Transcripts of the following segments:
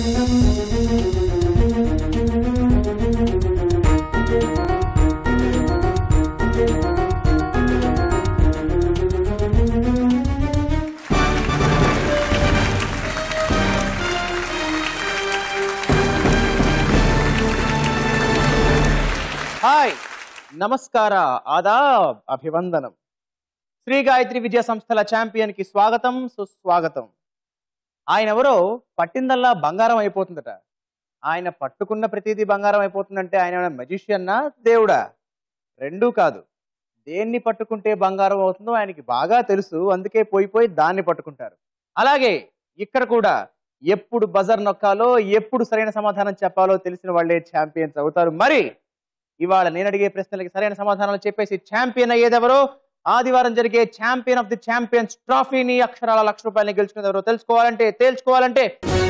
Hi నమస్కార ఆదాబ్ అభివందనం శ్రీ గాయత్రి విద్యా సంస్థల ఛాంపియన్ కి స్వాగతం సుస్వాగతం ఆయన ఎవరో పట్టిందల్లా బంగారం అయిపోతుందట ఆయన పట్టుకున్న ప్రతిదీ బంగారం అయిపోతుందంటే ఆయన మెజిషియన్నా దేవుడా రెండూ కాదు దేన్ని పట్టుకుంటే బంగారం అవుతుందో ఆయనకి బాగా తెలుసు అందుకే పోయి పోయి దాన్ని పట్టుకుంటారు అలాగే ఇక్కడ కూడా ఎప్పుడు బజర్ నొక్కాలో ఎప్పుడు సరైన సమాధానం చెప్పాలో తెలిసిన వాళ్ళే ఛాంపియన్స్ అవుతారు మరి ఇవాళ నేను అడిగే ప్రశ్నలకి సరైన సమాధానాలు చెప్పేసి ఛాంపియన్ అయ్యేదెవరో ఆదివారం జరిగే ఛాంపియన్ ఆఫ్ ది ఛాంపియన్స్ ట్రోఫీని అక్షరాల లక్ష రూపాయలని గెలుచుకునేది ఎవరో తెలుసుకోవాలంటే తేల్చుకోవాలంటే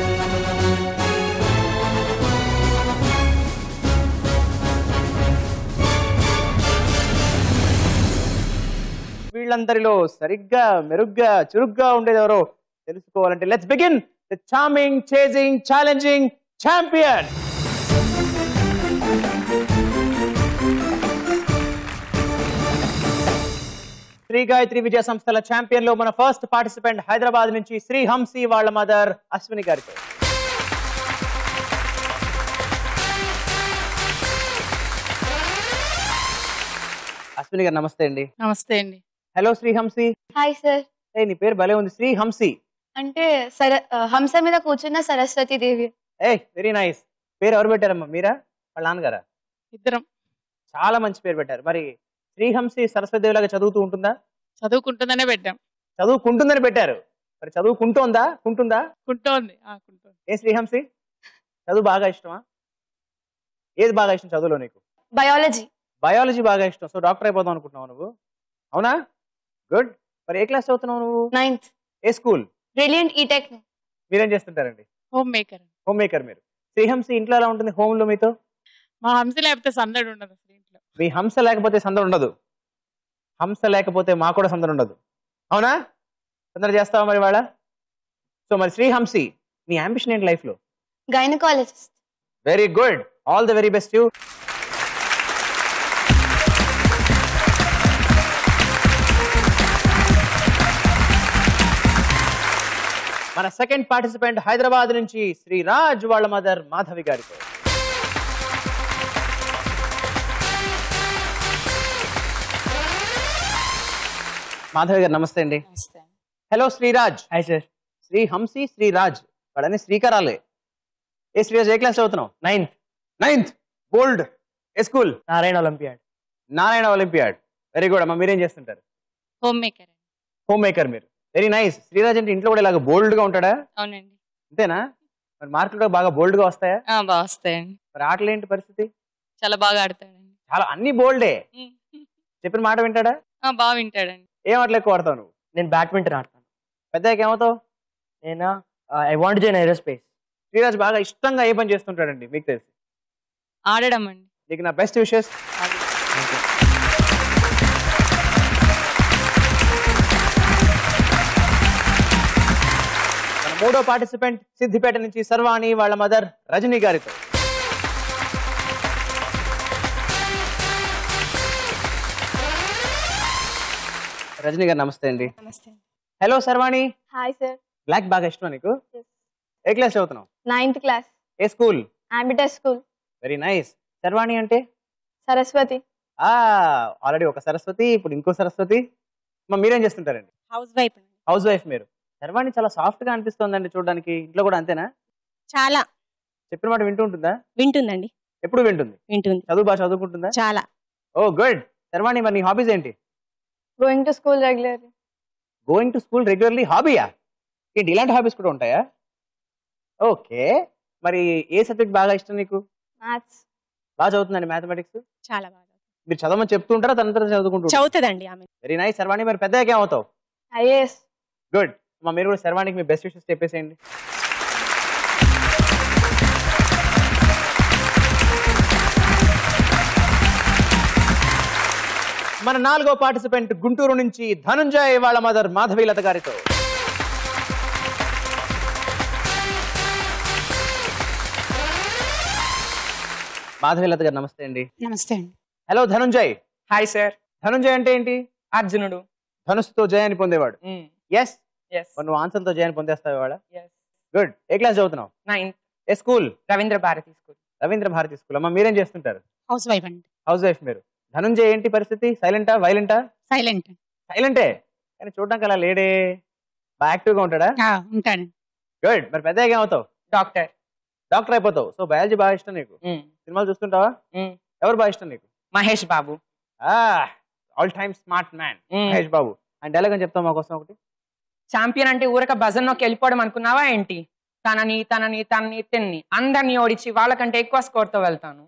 వీళ్ళందరిలో సరిగ్గా మెరుగ్గా చురుగ్గా ఉండేది ఎవరో తెలుసుకోవాలంటే let's begin the charming chasing challenging champion Shri Gayatri Vijaya సంస్థల ఛాంపియన్ లో మన ఫస్ట్ పార్టిసిపెంట్ హైదరాబాద్ నుంచి శ్రీ హంసి వాళ్ళ మదర్ అశ్విని గారితో అశ్విని గారు నమస్తే అండి నమస్తే అండి hello Shri Hamsi hi sir ఏ నీ పేరు భలే ఉంది శ్రీ హంసి అంటే సర ఆ, హంస మీద కూర్చున్న Saraswati Devi a very nice పేరు ఎవరు పెట్టారమ్మా మీరా వాళ్ళ నాన్నగారా ఇద్దరం చాలా మంచి పేరు పెట్టారు మరి శ్రీహంసి సరస్వతి లాగా చదువుతూ ఉంటుందా చదువుకుంటుందనే పెట్టాం చదువుకుంటుందని పెట్టారు మరి చదువుకుంటోందా కుంటుందా కుంటోంది ఆ, కుంటోంది ఏ శ్రీహంసి చదువు బాగా ఇష్టమా ఏది బాగా ఇష్టం చదువులో నీకు బయాలజీ బయాలజీ బాగా ఇష్టం సో డాక్టర్ అయిపోదాం అనుకుంటున్నావు నువ్వు అవునా గుడ్ మరి ఏ క్లాస్ చదువుతున్నావు నువ్వు నైన్త్ ఏ స్కూల్ బ్రిలియంట్ ఈటెక్ మీరేం చేస్తుంటారండి హోమ్ మేకర్ హోమ్ మేకర్ మీరు శ్రీహంసి ఇంట్లో ఎలా ఉంటుంది home లో మీతో మా హంస లేకపోతే సందడి ఉండదు అసలు ఇంట్లో మీ హంస లేకపోతే సందడి ఉండదు హంస లేకపోతే మా కూడా సందడి ఉండదు అవునా సందడి చేస్తావా మరి వాళ్ళ సో మరి శ్రీహంసి నీ అంబిషన్ ఏంటి లైఫ్లో gynaecologist very good all the very best you మన సెకండ్ పార్టిసిపెంట్ హైదరాబాద్ నుంచి శ్రీ రాజ్ వాళ్ళ మదర్ మాధవి గారితో మాధవి గారు నమస్తే అండి నమస్తే hello Shriraj hi sir Shri Hamsi Shriraj వాడని శ్రీకరాలే ఏ శ్రీరాజ్ ఏ క్లాస్ చదువుతున్నావు నైన్త్ నైన్త్ బోల్డ్ ఏ school Narayana olympiad Narayana olympiad very good అమ్మా మీరేం చేస్తుంటారు హోమ్ మేకర్ హోమ్ మేకర్ మీరు వెరీ నైస్ శ్రీరాజ్ అంటే ఇంట్లో కూడా ఇలాగ బోల్డ్ గా ఉంటాడా అవునండి అంతేనా మరి మార్కులు కూడా బాగా బోల్డ్ గా వస్తాయా ఆ, బాగా వస్తాయండి మరి ఆటలు ఏంటి పరిస్థితి చాలా బాగా ఆడతాడండి చాలా అన్ని బోల్డే ఉమ్. చెప్పిన మాట వింటాడా ఆ, బాగా వింటాడండి ఏం ఆటలు ఎక్కువ ఆడతావు నువ్వు నేను బ్యాడ్మింటన్ ఆడతాను పెద్దకి ఏమవుతావు నేను I want join aerospace Shriraj బాగా ఇష్టంగా ఏ పని చేస్తుంటాడండి మీకు తెలిసి ఆడడం అండి నీకు నా బెస్ట్ విషెస్ మన మూడో పార్టిసిపెంట్ సిద్దిపేట నుంచి సర్వాణి వాళ్ళ మదర్ రజనీ గారితో రజనీ గారు నమస్తే అండి నమస్తే హలో సర్వాణి హాయ్ సార్ బ్లాక్ బాగా ఇష్టమా నీకు Yes. ఏ క్లాస్ చదువుతున్నావు నైన్త్ క్లాస్ ఏ school Ambitus school very nice Sarvani అంటే సరస్వతి ఆ ఆల్రెడీ ఒక సరస్వతి ఇప్పుడు ఇంకో సరస్వతి మా మీరేం చేస్తుంటారండి హౌస్ వైఫ్ హౌస్ వైఫ్ మీరు సర్వాణి చాలా సాఫ్ట్ గా అనిపిస్తోందండి చూడడానికి ఇంట్లో కూడా అంతేనా చాలా చెప్పిన మాట వింటూ ఉంటుందా వింటుందండి ఎప్పుడు వింటుంది వింటుంది చదువు బాగా చదువుకుంటుందా చాలా ఓ గుడ్ సర్వాణి మరి నీ హాబీస్ ఏంటి going to school regular going to school regularly హాబీయా ఏంటి ఇలాంటి హాబీస్ కూడా ఉంటాయా ఓకే మరి ఏ సబ్జెక్ట్ బాగా ఇష్టం నీకు మ్యాథ్స్ బాగా చదువుతుందండి మ్యాథమెటిక్స్ చాలా బాగా మీరు చదవమని చెప్తూ ఉంటారా తన తర్వాత చదువుకుంటూ చదువుతుందండి ఆమె వెరీ నైస్ సర్వాణి మరి పెద్దగా ఏమవుతావు ఐఏఎస్ గుడ్ మా మీరు కూడా శర్వాణికి మీ బెస్ట్ విషెస్ చెప్పేసేయండి మన నాలుగో పార్టిసిపెంట్ గుంటూరు నుంచి ధనుంజయ్ వాళ్ళ మదర్ మాధవీలత గారితో మాధవీలత గారు నమస్తే అండి నమస్తే అండి hello Dhanunjay hi sir Dhanunjay అంటే ఏంటి అర్జునుడు ధనుస్సుతో జయాన్ని పొందేవాడు ఎస్ ఎస్ నువ్వు ఆన్సర్తో జయాన్ని పొందేస్తావు ఇవాళ ఎస్ గుడ్ ఏ క్లాస్ చదువుతున్నావు నైన్త్ ఏ school Ravindra Bharati school Ravindra Bharati school అమ్మా మీరేం చేస్తుంటారు హౌస్ వైఫ్ అండి హౌస్ వైఫ్ మీరు ధనుంజయ్ ఏంటి పరిస్థితి సైలెంటా వైలెంటా సైలెంట్ సైలెంటే కానీ చూడడానికి అలా లేడే బాగా యాక్టివ్గా ఉంటాడా ఉంటాడు గుడ్ మరి పెద్ద ఏమవుతావు డాక్టర్ డాక్టర్ అయిపోతావు సో బయాలజీ బాగా ఇష్టం నీకు సినిమాలు చూస్తుంటావా Mm. ఎవరు బాగా ఇష్టం నీకు Mahesh Babu all time smart man Mahesh Babu ఆయన డైలాగ్ అని చెప్తాం మా కోసం ఒకటి ఛాంపియన్ అంటే ఊరక భజన్ నొక్కి వెళ్ళిపోవడం అనుకున్నావా ఏంటి తనని తనని తనని తిన్ని అందరిని ఓడించి వాళ్ళకంటే ఎక్కువ స్కోర్ తో వెళ్తాను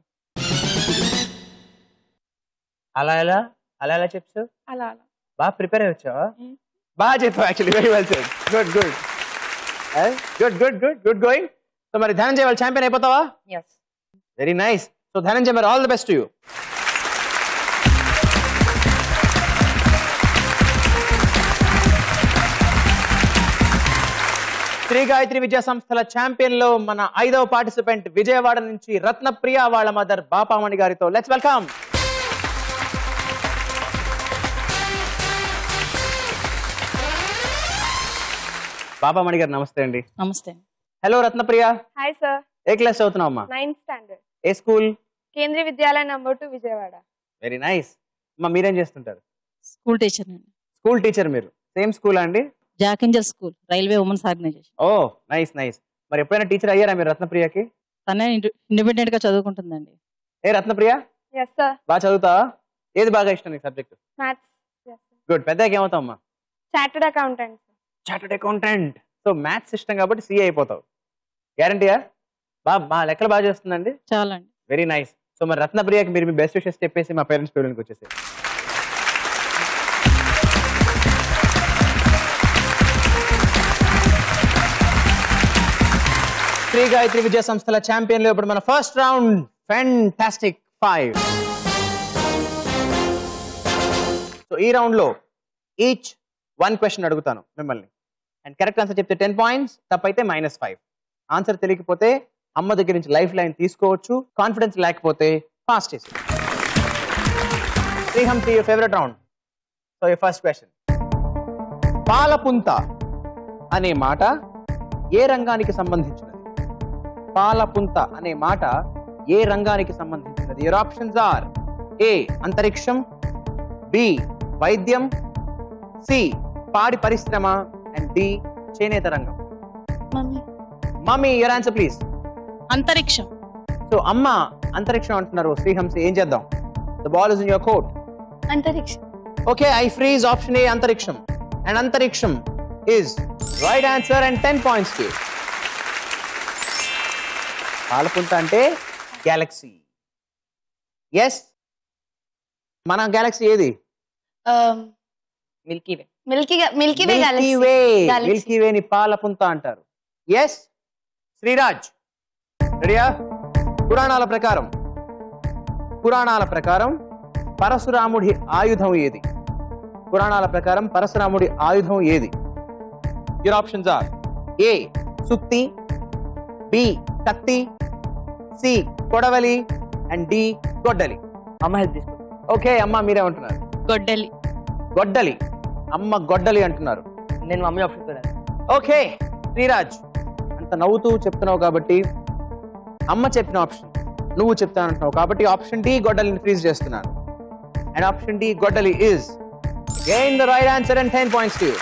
అలా ఎలా అలా ఎలా చెప్పు అలా అలా బాగా ప్రిపేర్ అయ్యి వచ్చావా Mm. బాగా చెప్పావు actually very well said good good good good good good going so మరి ధనంజయ్ వాళ్ళు ఛాంపియన్ అయిపోతావా yes very nice so Dhananjay మరి all the best you Shri Gayatri విద్యా సంస్థల ఛాంపియన్ లో మన ఐదవ పార్టిసిపెంట్ విజయవాడ నుంచి రత్నప్రియ వాళ్ళ మదర్ బాపామణి గారితో లెట్స్ వెల్కమ్ బాపామణి గారు నమస్తే అండి నమస్తే హలో రత్నప్రియ హాయ్ సార్ ఏ క్లాస్ చదువుతున్నావు అమ్మా నైన్త్ స్టాండర్డ్ ఏ school Kendriya Vidyalaya number two Vijayawada very nice అమ్మా మీరేం చేస్తుంటారు స్కూల్ టీచర్ అండి స్కూల్ టీచర్ మీరు సేమ్ స్కూల్ అండి జాకింజర్ school railway women's organisation oh nice nice మరి ఎప్పుడైనా టీచర్ అయ్యారా మీరు రత్నప్రియకి తనే ఇండిపెండెంట్ గా చదువుకుంటుందండి ఏ రత్నప్రియ ఎస్ సార్ బాగా చదువుతావా ఏది బాగా ఇష్టం నీకు సబ్జెక్ట్ మ్యాథ్స్ గుడ్ పెద్దకి ఏమవుతావు అమ్మా chartered accountant chartered accountant so maths ఇష్టం కాబట్టి సిఏ అయిపోతావు గ్యారంటీయా బా బా లెక్కలు బాగా చేస్తుందండి చాలా అండి వెరీ నైస్ సో మరి రత్నప్రియకి మీరు మీ బెస్ట్ విషెస్ చెప్పేసి మా పేరెంట్స్ పేరెంట్కి వచ్చేసి శ్రీ గాయత్రి విద్యా సంస్థల ఛాంపియన్ లో ఇప్పుడు మన first round fantastic five so ఈ రౌండ్ లో ఈచ్ వన్ క్వశ్చన్ అడుగుతాను మిమ్మల్ని అండ్ కరెక్ట్ ఆన్సర్ చెప్తే టెన్ పాయింట్స్ తప్పైతే మైనస్ ఫైవ్ ఆన్సర్ తెలియకపోతే అమ్మ దగ్గర నుంచి లైఫ్ లైన్ తీసుకోవచ్చు కాన్ఫిడెన్స్ లేకపోతే పాస్ చేసి శ్రీహంసి ఫేవరెట్ రౌండ్ సో ఈ ఫస్ట్ క్వశ్చన్ పాలపుంత అనే మాట ఏ రంగానికి సంబంధించినది పాలపుంత అనే మాట ఏ రంగానికి సంబంధించినది యూర్ ఆప్షన్స్ ఆర్ ఏ అంతరిక్షం బి వైద్యం సి పాడి పరిశ్రమ అండ్ డి చేనేత రంగం mummy mummy your answer please అంతరిక్షం సో అమ్మ అంతరిక్షం అంటున్నారు శ్రీహంస ఏం చేద్దాం the ball is in your court అంతరిక్షం okay I freeze option A అంతరిక్షం అండ్ అంతరిక్షం is right answer and ten points కి పాలపుంత అంటే గ్యాలక్సీ ఎస్ మన గ్యాలక్సీ ఏది milky way milky milky way milky galaxy way Galaxy. Milky వేని పాలపుంత అంటారు ఎస్ శ్రీరాజ్ రెడీయా పురాణాల ప్రకారం పురాణాల ప్రకారం పరశురాముడి ఆయుధం ఏది పురాణాల ప్రకారం పరశురాముడి ఆయుధం ఏది యూర్ ఆప్షన్స్ ఆర్ ఏ సుత్తి బి కత్తి సి కొడవలి అండ్ డి గొడ్డలి అమ్మ హెల్ప్ తీసుకో ఓకే అమ్మ మీరేమంటున్నారు గొడ్డలి గొడ్డలి అమ్మ గొడ్డలి అంటున్నారు నేను మమ్మీ ఆప్షన్ చూడాలి ఓకే శ్రీరాజ్ అంత నవ్వుతూ చెప్తున్నావు కాబట్టి అమ్మ చెప్పిన ఆప్షన్ నువ్వు చెప్తానంటున్నావు కాబట్టి ఆప్షన్ డి గొడ్డలిని ఫ్రీజ్ చేస్తున్నాను అండ్ ఆప్షన్ డి గొడ్డలి is gain the right answer and ten points to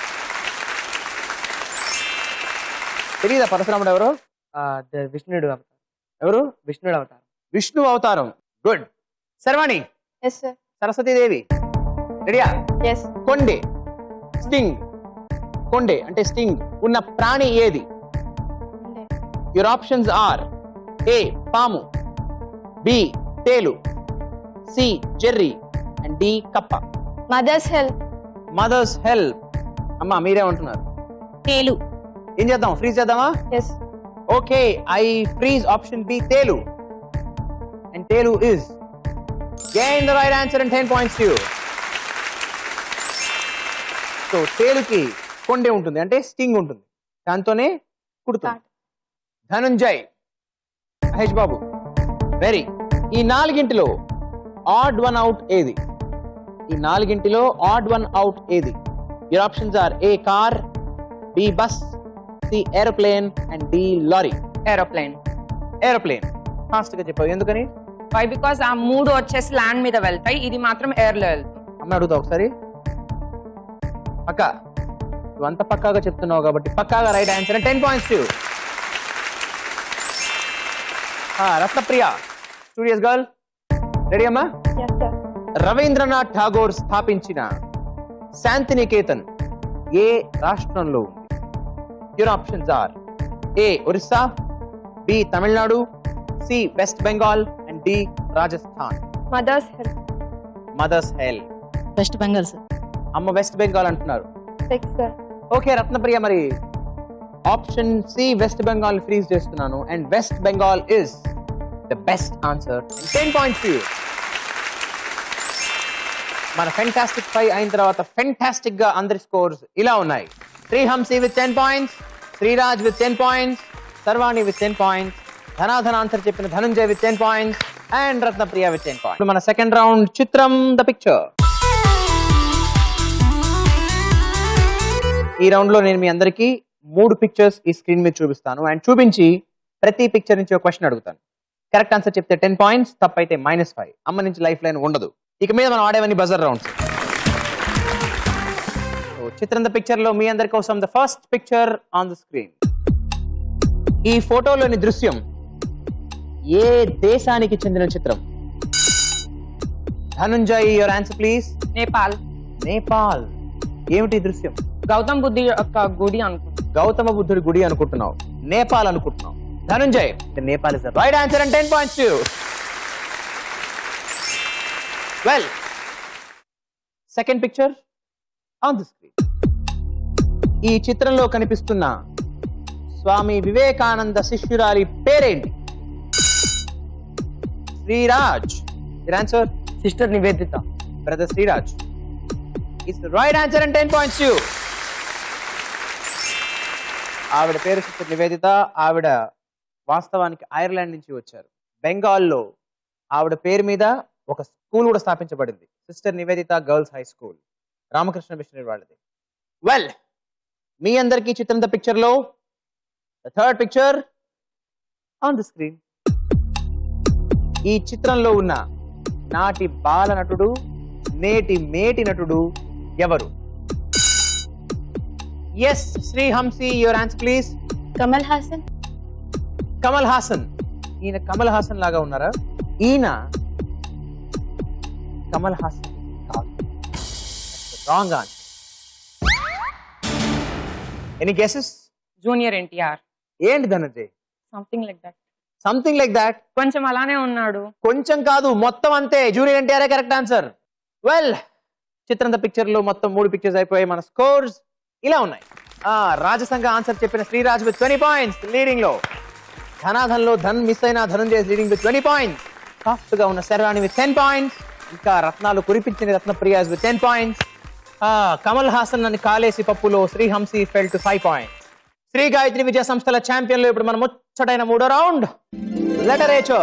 తెలియదా పరశురాముడు ఎవరు విష్ణుడు అవతారం ఎవరు విష్ణుడు అవతారం విష్ణు అవతారం good Sarvani yes sir Saraswatidevi రెడీయా ఎస్ కొండే స్టింగ్ కొండే అంటే స్టింగ్ ఉన్న ప్రాణి ఏది యువర్ ఆప్షన్స్ ఆర్ ఏ పాము బి తేలు సి జెర్రీ అండ్ డి కప్ప మదర్స్ హెల్ప్ మదర్స్ హెల్ప్ అమ్మా మీరేమంటున్నారు తేలు ఏం చేద్దాం ఫ్రీజ్ చేద్దామా yes okay I freeze option B తేలు అండ్ తేలు is gain the right answer and ten points you so తేలుకి కొండే ఉంటుంది అంటే స్టింగ్ ఉంటుంది దాంతోనే కుడుతుంది ధనుంజయ్ మహేష్ బాబు వెరీ ఈ నాలుగింటిలో ఆడ్ వన్ అవుట్ ఏది ఈ నాలుగింటిలో ఆడ్ వన్ అవుట్ ఏది your options are A car B bus C aeroplane and D lorry aeroplane aeroplane fast గా చెప్పావు ఎందుకని వై బికాస్ ఆ మూడు వచ్చేసి ల్యాండ్ మీద వెళ్తాయి ఇది మాత్రం ఎయిర్ లో వెళ్తుంది అమ్మ అడుగుతా ఒకసారి పక్క నువ్వు అంత పక్కాగా చెప్తున్నావు కాబట్టి పక్కాగా right answer ten points to Ratnapriya studious girl ready అమ్మా రవీంద్రనాథ్ ఠాగోర్ స్థాపించిన శాంతినికేతన్ ఏ రాష్ట్రంలో ఉంది your options are A Orissa B Tamil Nadu C West Bengal and D Rajasthan mother's help mother's help West Bengal sir అమ్మ వెస్ట్ బెంగాల్ అంటున్నారు సిక్స్ సార్ ఓకే రత్నప్రియ మరి option C West Bengal freeze చేస్తున్నాను and West Bengal is the best answer ten points you మన ఫెంటాస్టిక్ ఫైవ్ అయిన తర్వాత ఫెంటాస్టిక్ గా అందరి స్కోర్స్ ఇలా ఉన్నాయి Shrihamsi with ten points Shriraj with ten points Sarvani with ten points ధనాధన ఆన్సర్ చెప్పిన Dhananjay with ten points and Ratnapriya with ten points మన సెకండ్ రౌండ్ చిత్రం ద పిక్చర్ ఈ రౌండ్ లో నేను మీ అందరికీ మూడు పిక్చర్స్ ఈ స్క్రీన్ మీద చూపిస్తాను అండ్ చూపించి ప్రతి పిక్చర్ నుంచి ఒక క్వశ్చన్ అడుగుతాను కరెక్ట్ ఆన్సర్ చెప్తే టెన్ పాయింట్స్ తప్పైతే మైనస్ ఫైవ్ అమ్మ నుంచి లైఫ్ లైన్ ఉండదు ఇక మీద మనం ఆడేవన్నీ బజర్ రౌండ్స్ చిత్రం ద పిక్చర్ లో మీ అందరి కోసం the first picture on the screen ఈ ఫోటోలోని దృశ్యం ఏ దేశానికి చెందిన చిత్రం Dhanunjay your answer please Nepal Nepal ఏమిటి ఈ దృశ్యం గౌతమ్ బుద్ధి యొక్క గుడి అనుకుంటా గౌతమ బుద్ధుడి గుడి అనుకుంటున్నావు నేపాల్ అనుకుంటున్నావు Dhanunjay Nepal is right answer and ten points you well second picture on the screen ఈ చిత్రంలో కనిపిస్తున్న స్వామి వివేకానంద శిష్యురాలి పేరేంటి Shriraj answer sister Nivedita brother Shriraj is right answer and ten points you ఆవిడ పేరు సిస్టర్ నివేదిత ఆవిడ వాస్తవానికి ఐర్లాండ్ నుంచి వచ్చారు బెంగాల్లో ఆవిడ పేరు మీద ఒక స్కూల్ కూడా స్థాపించబడింది sister Nivedita girls high school Ramakrishna missionary వాళ్ళది వెల్ మీ అందరికీ చిత్రం ద పిక్చర్ లో third picture on the screen ఈ చిత్రంలో ఉన్న నాటి బాల నటుడు నేటి మేటి నటుడు ఎవరు yes Sri Hamsi your answer please Kamal Haasan Kamal Haasan ఈయన కమల్ హాసన్ లాగా ఉన్నారా ఈయన కమల్ హాసన్ కాదు wrong answer any guesses junior NTR ఏంటి Dhananjay something like that something like that కొంచెం అలానే ఉన్నాడు కొంచెం కాదు మొత్తం అంతే junior NTR correct answer well చిత్రంత పిక్చర్ లో మొత్తం మూడు పిక్చర్స్ అయిపోయాయి మన స్కోర్స్ ఇలా ఉన్నాయి ఆ రాజసంఘ ఆన్సర్ చెప్పిన Sriraj with twenty points leading లో ధనాధన్ లో ధన్ మిస్ అయిన Dhananjay leading with twenty points soft గా ఉన్న శర్వాణి విత్ టెన్ పాయింట్స్ ఇంకా రత్నాలు కురిపించిన రత్నప్రియాజ్ with ten points Kamal Haasan అని కాలేసి పప్పులో Srihamsi fell to five points Sri Gayatri విద్యా సంస్థల ఛాంపియన్ లో ఇప్పుడు మనం ముచ్చటైన మూడో round literature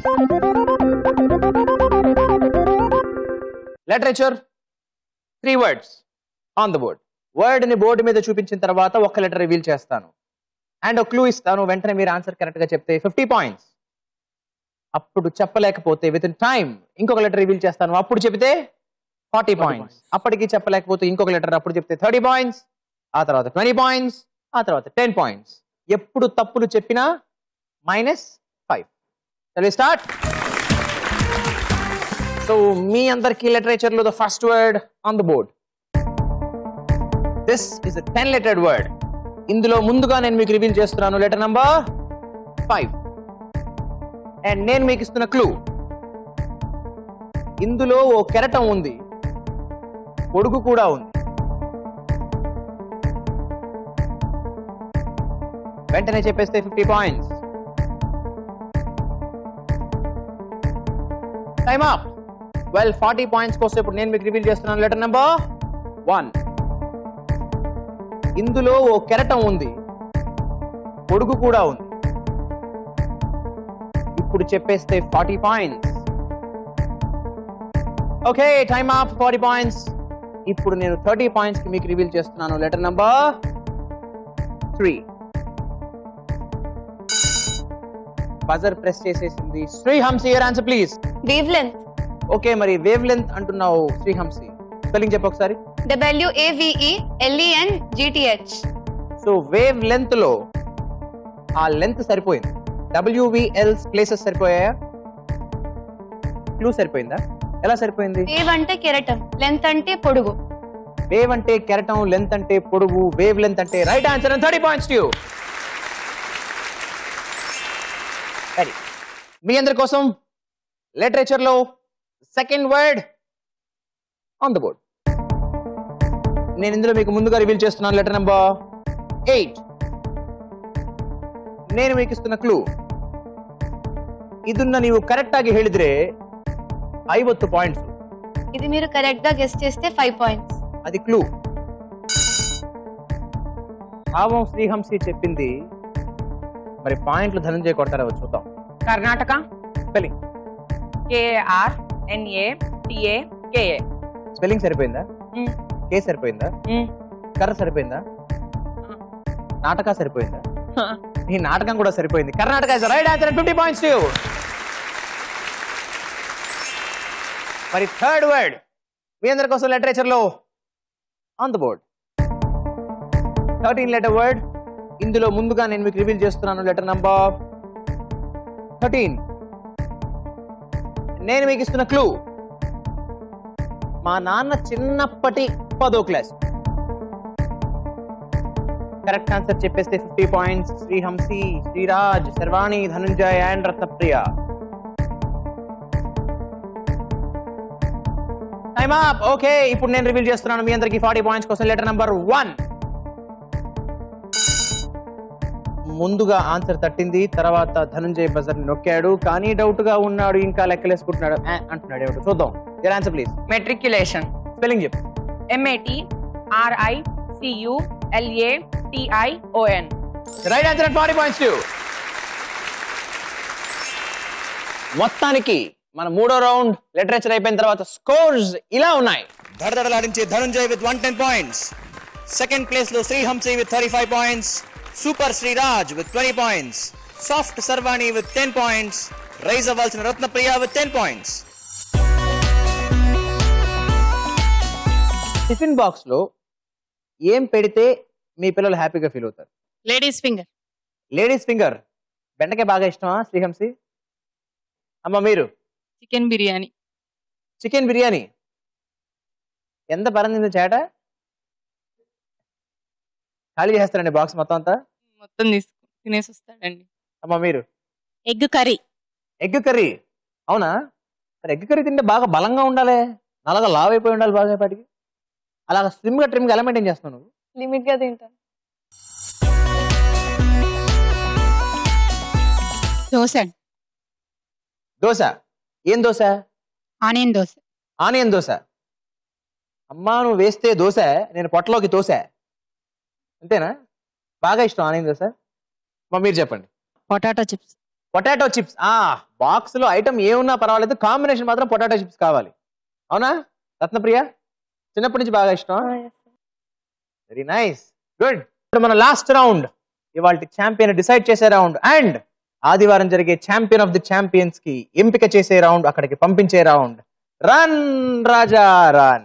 literature three words on the board word ని బోర్డు మీద చూపించిన తర్వాత ఒక లెటర్ రివీల్ చేస్తాను అండ్ ఒక క్లూ ఇస్తాను వెంటనే మీరు ఆన్సర్ కరెక్ట్ గా చెప్తే ఫిఫ్టీ పాయింట్స్ అప్పుడు చెప్పలేకపోతే విత్ ఇన్ టైం ఇంకొక లెటర్ రివీల్ చేస్తాను అప్పుడు చెప్తే ఫార్టీ పాయింట్స్ అప్పటికి చెప్పలేకపోతే ఇంకొక లెటర్ అప్పుడు చెప్తే థర్టీ పాయింట్స్ ఆ తర్వాత ట్వంటీ పాయింట్స్ ఆ తర్వాత టెన్ పాయింట్స్ ఎప్పుడు తప్పులు చెప్పినా మైనస్ ఫైవ్ స్టార్ట్ సో మీ అందరికి లిటరేచర్ లో the first word on the board this is ten lettered word ఇందులో ముందుగా నేను మీకు రివీల్ చేస్తున్నాను లెటర్ నంబర్ ఫైవ్ అండ్ నేను మీకు ఇస్తున్న క్లూ ఇందులో ఓ కెరటం ఉంది పొడుగు కూడా ఉంది వెంటనే చెప్పేస్తే fifty points time up well forty points కోసం ఇప్పుడు నేను మీకు రివీల్ చేస్తున్నాను లెటర్ నెంబర్ వన్ ఇందులో ఓ కెరటం ఉంది పొడుగు కూడా ఉంది ఇప్పుడు ఇప్పుడు చెప్పేస్తే forty points okay time off forty points ఇప్పుడు నేను థర్టీ పాయింట్స్ కి మీకు రివీల్ చేస్తున్నాను letter number three buzzer press చేసేసింది Srihamsi your answer please wavelength okay మరి వేవ్ లెంత్ అంటున్నావు శ్రీహంసి స్పెల్లింగ్ చెప్పు ఒకసారి W A V E L E N G T H so wavelength లో ఆ లెంత్ సరిపోయింది డబ్ల్యూవిఎల్ ప్లేసెస్ సరిపోయాయా క్లూ సరిపోయిందా ఎలా సరిపోయింది వేవ్ అంటే కెరటం లెంత్ అంటే పొడుగు వేవ్ అంటే కెరటం లెంత్ అంటే పొడుగు వేవ్ లెంత్ అంటే right answer and thirty points to సరే మీ అందరి కోసం లిటరేచర్ లో second word on the board నేను ఇందులో మీకు ముందుగా రివీల్ చేస్తున్నాను లెటర్ నెంబర్ ఎయిట్ నేను మీకు ఇస్తున్న క్లూ ಇದನ್ನ ನೀವು ಕರೆಕ್ಟ್ ಆಗಿ ಹೇಳಿದ್ರೆ ಐವತ್ತು ಪಾಯಿಂಟ್ಸ್ ఇది మీరు కరెక్ట్ గా గెస్ట్ చేస్తే ఫైవ్ పాయింట్స్ అది క్లూ భావం శ్రీహంసి చెప్పింది మరి పాయింట్లు ధనంజయ కొడతారా వచ్చి చూద్దాం Karnataka spelling K R N A T A K A spelling సరిపోయిందా మ్మ్. కే సరిపోయిందా కర్ర సరిపోయిందా నాటక సరిపోయిందా ఈ నాటకం కూడా సరిపోయింది Karnataka is right answer fifty points to మరి థర్డ్ వర్డ్ మీ అందరి కోసం లిటరేచర్ లో on the board thirteen letter word ఇందులో ముందుగా నేను మీకు రివీల్ చేస్తున్నాను లెటర్ నంబర్ థర్టీన్ నేను మీకు ఇస్తున్న క్లూ మా నాన్న చిన్నప్పటి పదో క్లాస్ కరెక్ట్ ఆన్సర్ చెప్పేస్తే fifty points Srihamsi Sriraj Sharvani Dhanunjay and Ratnapriya time up okay ఇప్పుడు నేను రివీల్ చేస్తున్నాను మీ అందరికి ఫార్టీ పాయింట్స్ కోసం లెటర్ నంబర్ వన్ ముందుగా ఆన్సర్ తట్టింది తర్వాత ధనంజయ్ బజర్ నొక్కాడు కానీ డౌట్ గా ఉన్నాడు ఇంకా లెక్కలేసుకుంటున్నాడు ఆ, అంటున్నాడు ఏమిటో చూద్దాం your answer please matriculation spelling చెప్పు M A T R I C U L A T I O N right answer forty points to మొత్తానికి మన మూడో రౌండ్ లిటరేచర్ అయిపోయిన తర్వాత స్కోర్స్ ఇలా ఉన్నాయి దడదడలాడించే Dhanunjay with one ten points second place లో Srihamsi with thirty five points super Sriraj with twenty points soft Sarvani with ten points rise అవ్వాల్సిన Ratnapriya with ten points tiffin box లో ఏం పెడితే మీ పిల్లలు హ్యాపీగా ఫీల్ అవుతారు లేడీస్ ఫింగర్ లేడీస్ ఫింగర్ బెండకాయ బాగా ఇష్టమా శ్రీహంసి అమ్మ మీరు చికెన్ బిర్యానీ చికెన్ బిర్యానీ ఎంత పరంది చేట ఖాళీ చేస్తారండి బాక్స్ మొత్తం అంతా మొత్తం తీసుకు తినేసి వస్తాడండి అమ్మ మీరు ఎగ్ కర్రీ ఎగ్ కర్రీ అవునా మరి ఎగ్ కర్రీ తింటే బాగా బలంగా ఉండాలి నల్లగా లావ్ అయిపోయి ఉండాలి బాగా పాటికి అలాగ స్లిమ్ గా ట్రిమ్ గా ఎలా మెయింటైన్ చేస్తున్నావు నువ్వు లిమిట్ గా తింటాను దోశ దోశ ఏం దోశ ఆనియన్ దోశ ఆనియన్ దోశ అమ్మా నువ్వు వేస్తే దోశ నేను పొట్టలోకి దోశ అంతేనా బాగా ఇష్టం ఆనియన్ దోశ మా మీరు చెప్పండి పొటాటో చిప్స్ పొటాటో చిప్స్ ఆ బాక్స్ లో ఐటమ్ ఏమున్నా పర్వాలేదు కాంబినేషన్ మాత్రం పొటాటో చిప్స్ కావాలి అవునా రత్నప్రియ చిన్నప్పటి నుంచి బాగా ఇష్టం వెరీ నైస్ గుడ్ ఇప్పుడు మన లాస్ట్ రౌండ్ ఇవాళ ఛాంపియన్ డిసైడ్ చేసే రౌండ్ అండ్ ఆదివారం జరిగే ఛాంపియన్ ఆఫ్ ది ఛాంపియన్స్ కి ఎంపిక చేసే రౌండ్ అక్కడికి పంపించే round run Raja run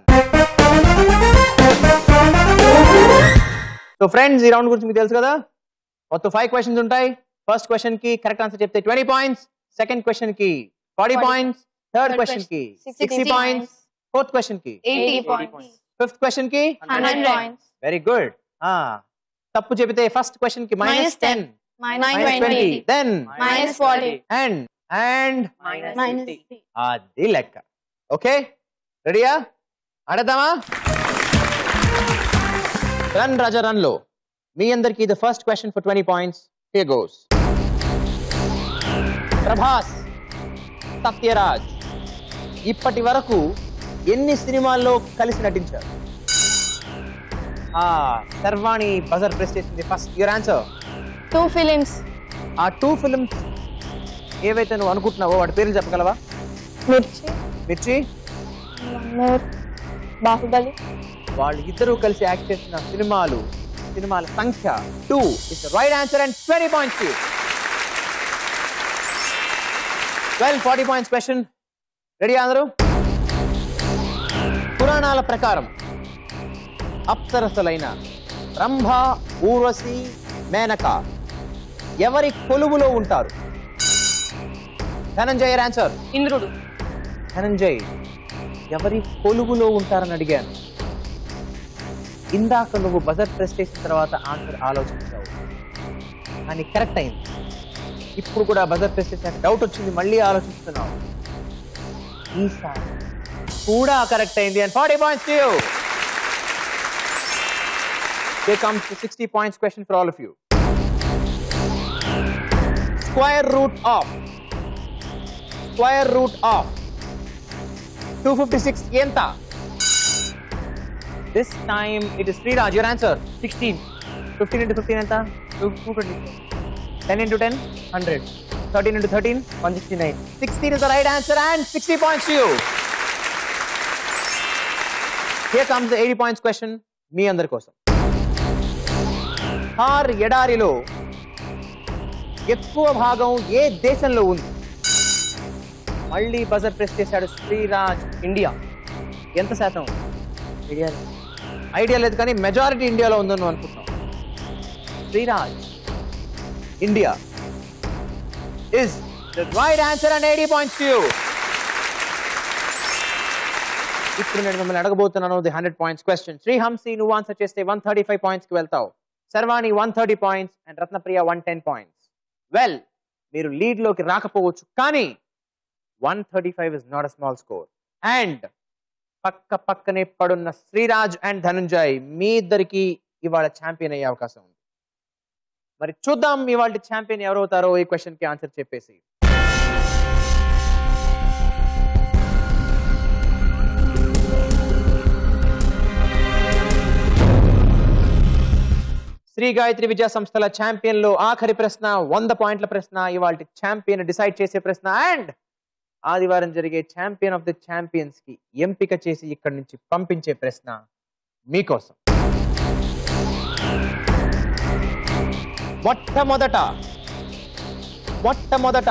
so friends ఈ రౌండ్ గురించి మీకు తెలుసు కదా మొత్తం ఫైవ్ క్వశ్చన్స్ ఉంటాయి ఫస్ట్ క్వశ్చన్ కి కరెక్ట్ ఆన్సర్ చెప్తే ట్వంటీ పాయింట్స్ సెకండ్ క్వశ్చన్ కి forty 40 points third Third question కి question, sixty 60 points fourth question కి ఎయిటీ పాయింట్స్ ఫిఫ్త్ క్వశ్చన్ కి హండ్రెడ్ పాయింట్స్ వెరీ గుడ్ తప్పు చెబితే ఫస్ట్ క్వశ్చన్ కి minus Minus ten 10. Minus minus twenty twenty then minus forty and and minus అది లెక్క okay రెడీయా ఆడేద్దామా run Raja run లో మీ అందరికి the first question for twenty points here goes Prabhas Sathyaraj ఇప్పటి వరకు ఎన్ని సినిమాల్లో కలిసి నటించారు ఆ సర్వాణి బజర్ ప్రెస్ చేసింది first your answer two films ఆ టూ ఫిల్మ్స్ ఏవైతే నువ్వు అనుకుంటున్నావో వాటి పేర్లు చెప్పగలవా మిర్చి మిర్చి బాహుబలి వాళ్ళు ఇద్దరు కలిసి యాక్ట్ చేసిన సినిమాలు సినిమాల సంఖ్య two is right answer and twenty points twelve forty points question ready అందరూ పురాణాల ప్రకారం అప్సరసలైన రంభ ఊర్వశి మేనక ఎవరి కొలువులో ఉంటారు ధనంజయ్ ఆన్సర్ ఇంద్రుడు ధనంజయ్ ఎవరి కొలువులో ఉంటారని అడిగాను ఇందాక నువ్వు బజర్ ప్రెస్ చేసిన తర్వాత ఆన్సర్ ఆలోచించావు కానీ కరెక్ట్ అయింది ఇప్పుడు కూడా బజర్ ప్రెస్ చేసాక డౌట్ వచ్చింది మళ్ళీ ఆలోచిస్తున్నావు ఈసారి కూడా కరెక్ట్ అయింది and forty points you Here comes the 60 points question for all of you. Square root of square root of 256 ఎంత this time it is Sriraj your answer 16 15 into 15 ఎంత 220 10 into 10 100 13 into 13 169 16 is the right answer and 60 points to you here comes the 80 points question మీ అందరి కోసం థార్ ఎడారిలో ఎక్కువ భాగం ఏ దేశంలో ఉంది మళ్ళీ బజర్ ప్రెస్ చేశాడు శ్రీరాజ్ ఇండియా ఎంత శాతం ఐడియా ఐడియా లేదు కానీ మెజారిటీ ఇండియాలో ఉందని నువ్వు అనుకుంటున్నావు Sriraj India is the right answer and eighty points you ఇప్పుడు నేను మిమ్మల్ని అడగబోతున్నాను the hundred points question Srihamsi నువ్వు ఆన్సర్ చేస్తే వన్ థర్టీ ఫైవ్ పాయింట్స్ కి వెళ్తావు Sarvani one thirty points and Ratnapriya one ten points well మీరు లీడ్ లోకి రాకపోవచ్చు కానీ one thirty five is not a small score and పక్క పక్కనే పడున్న శ్రీరాజ్ అండ్ ధనుంజయ్ మీ ఇద్దరికి ఇవాళ ఛాంపియన్ అయ్యే అవకాశం ఉంది మరి చూద్దాం ఇవాళ ఛాంపియన్ ఎవరవుతారో ఈ క్వశ్చన్ కి ఆన్సర్ చెప్పేసి శ్రీ గాయత్రి విద్యా సంస్థల ఛాంపియన్ లో ఆఖరి ప్రశ్న వంద పాయింట్ల ప్రశ్న ఇవాళ ఛాంపియన్ డిసైడ్ చేసే ప్రశ్న అండ్ ఆదివారం జరిగే ఛాంపియన్ ఆఫ్ ది ఛాంపియన్స్ కి ఎంపిక చేసి ఇక్కడి నుంచి పంపించే ప్రశ్న మీకోసం మొట్టమొదట మొట్టమొదట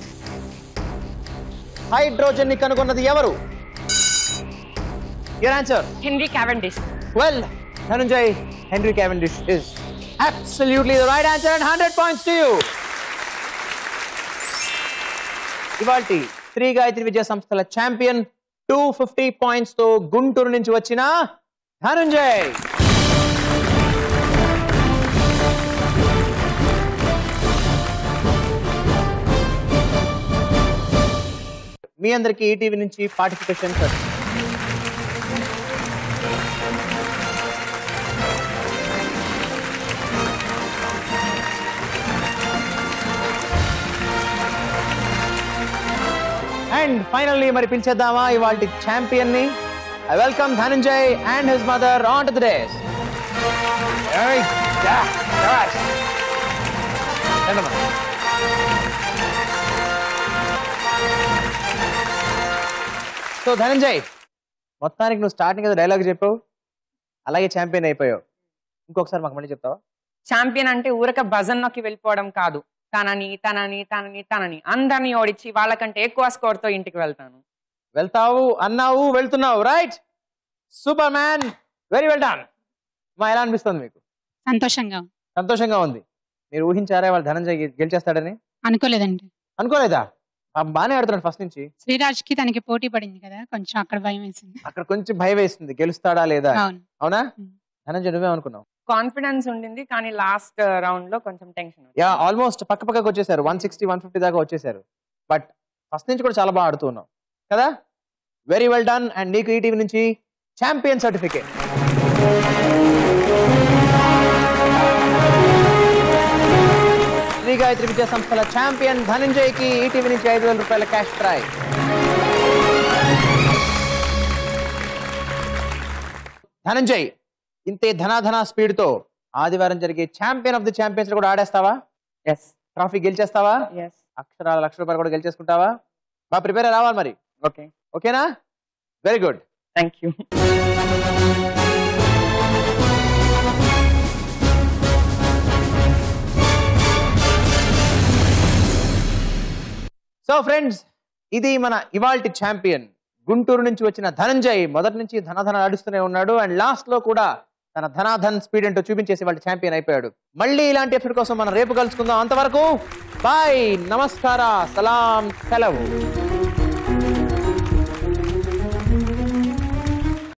హైడ్రోజన్ ని కనుగొన్నది ఎవరు your answer Henry Cavendish Well, Dhananjay, Henry Cavendish is absolutely the right answer and 100 points to you. ఇవాల్టి శ్రీ గాయత్రి విద్యా సంస్థల ఛాంపియన్ టూ ఫిఫ్టీ పాయింట్స్ తో గుంటూరు నుంచి వచ్చిన ధనుంజయ్ మీ అందరికి ఈటీవీ నుంచి పార్టిసిపేషన్ అండ్ ఫైనల్లీ మరి పిలిచేద్దామా ఇవాళ ఛాంపియన్ ని I welcome Dhananjay and his mother on to the dais so Dhananjay మొత్తానికి నువ్వు స్టార్టింగ్ ఏదో డైలాగ్ చెప్పావు అలాగే ఛాంపియన్ అయిపోయావు ఇంకొకసారి మాకు మళ్ళీ చెప్తావా ఛాంపియన్ అంటే ఊరక భజన్లోకి వెళ్ళిపోవడం కాదు తనని తనని తనని తనని అందరినీ ఓడించి వాళ్ళకంటే ఎక్కువ స్కోర్ తో ఇంటికి వెళ్తాను వెళ్తావు అన్నావు వెళ్తున్నావు right super man very well done మా ఎలా అనిపిస్తుంది మీకు సంతోషంగా ఉంది. సంతోషంగా ఉంది మీరు ఊహించారా వాళ్ళు ధనంజయ్ గె- గెలిచేస్తాడని అనుకోలేదండి అనుకోలేదా పాపం బాగానే ఆడుతున్నాడు ఫస్ట్ నుంచి శ్రీరాజ్ కి తనకి పోటీ పడింది కదా కొంచెం అక్కడ భయం వేసింది అక్కడ కొంచెం భయం వేస్తుంది గెలుస్తాడా లేదా అవును అవునా Hmm. ధనంజయ్ నువ్వే అనుకున్నావు కాన్ఫిడెన్స్ ఉండింది కానీ లాస్ట్ రౌండ్ లో కొంచెం టెన్షన్ యా ఆల్మోస్ట్ పక్క పక్కకు వచ్చేసారు వన్ సిక్స్టీ వన్ ఫిఫ్టీ దాకా వచ్చేసారు బట్ ఫస్ట్ నుంచి కూడా చాలా బాగా ఆడుతున్నావు కదా వెరీ వెల్ డన్ అండ్ నీకు ఈ టీవీ నుంచి ఛాంపియన్ సర్టిఫికేట్ శ్రీ గాయత్రి విద్యా సంస్థల ఛాంపియన్ ధనంజయ్ కి ఈటీవీ నుంచి ఐదు వేల రూపాయల క్యాష్ ప్రైజ్ ధనంజయ్ ఇంతే ధనాధన స్పీడ్ తో ఆదివారం జరిగే ఛాంపియన్ ఆఫ్ ది ఛాంపియన్స్ కూడా ఆడేస్తావా ఎస్ ట్రాఫీ గెలిచేస్తావా ఎస్ అక్షరాల లక్ష రూపాయలు కూడా గెలిచేసుకుంటావా బాగా ప్రిపేర్ రావాలి మరి ఓకే ఓకేనా very good thank you so friends ఇది మన ఇవాల్టి ఛాంపియన్ గుంటూరు నుంచి వచ్చిన ధనంజయ్ మొదటి నుంచి ధనధన ఆడుస్తూనే ఉన్నాడు అండ్ లాస్ట్ లో కూడా తన ధనాధన్ స్పీడ్ ఏంటో చూపించేసి వాళ్ళ ఛాంపియన్ అయిపోయాడు మళ్ళీ ఇలాంటి ఎపిసోడ్ కోసం మనం రేపు కలుసుకుందాం అంతవరకు బాయ్ నమస్కార సలాం సెలవు